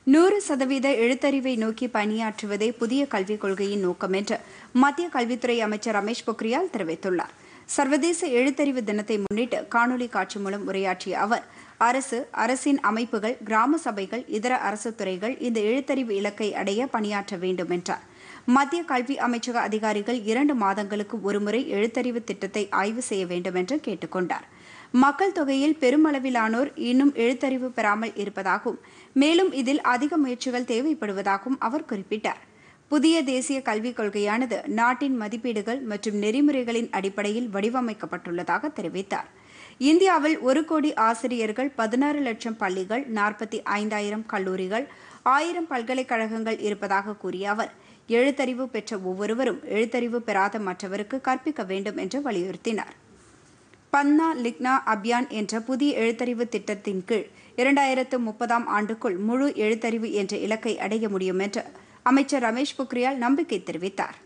நூறு சதவீத எழுத்தறிவை நோக்கி பணியாற்றுவதே புதிய கல்விக் கொள்கையின் நோக்கம் என்று மத்திய கல்வித்துறை அமைச்சர் ரமேஷ் பொக்ரியால் தெரிவித்துள்ளார் சர்வதேச எழுத்தறிவு தினத்தை முன்னிட்டு காணொலி காட்சி மூலம் உரையாற்றிய அவர் அரசு அரசின் அமைப்புகள் கிராம சபைகள் இதர அரசு துறைகள் இந்த எழுத்தறிவு இலக்கை அடைய பணியாற்ற வேண்டும் என்றார் மத்திய கல்வி அமைச்சக அதிகாரிகள் இரண்டு மாதங்களுக்கு ஒருமுறை எழுத்தறிவு திட்டத்தை ஆய்வு செய்ய வேண்டும் என்று கேட்டுக்கொண்டார் மக்கள் தொகையில் பெருமளவிலானோர் இன்னும் எழுத்தறிவு பெறாமல் இருப்பதாகவும் மேலும் இதில் அதிக முயற்சிகள் தேவைப்படுவதாகவும் அவர் குறிப்பிட்டார் புதிய தேசிய கல்விக் கொள்கையானது நாட்டின் மதிப்பீடுகள் மற்றும் நெறிமுறைகளின் அடிப்படையில் வடிவமைக்கப்பட்டுள்ளதாக தெரிவித்தார் இந்தியாவில் ஒரு கோடி ஆசிரியர்கள் பதினாறு லட்சம் பள்ளிகள் நாற்பத்தி ஐந்தாயிரம் கல்லூரிகள் ஆயிரம் பல்கலைக்கழகங்கள் இருப்பதாக கூறிய அவர் எழுத்தறிவு பெற்ற ஒவ்வொருவரும் எழுத்தறிவு பெறாத மற்றவருக்கு கற்பிக்க வேண்டும் என்று வலியுறுத்தினார் பன்னா லிக்னா அபியான் என்ற புதிய எழுத்தறிவு திட்டத்தின் கீழ் இரண்டாயிரத்து முப்பதாம் ஆண்டுக்குள் முழு எழுத்தறிவு என்ற இலக்கை அடைய முடியும் என்று அமைச்சர் ரமேஷ் பொக்ரியால் நம்பிக்கை தெரிவித்தார்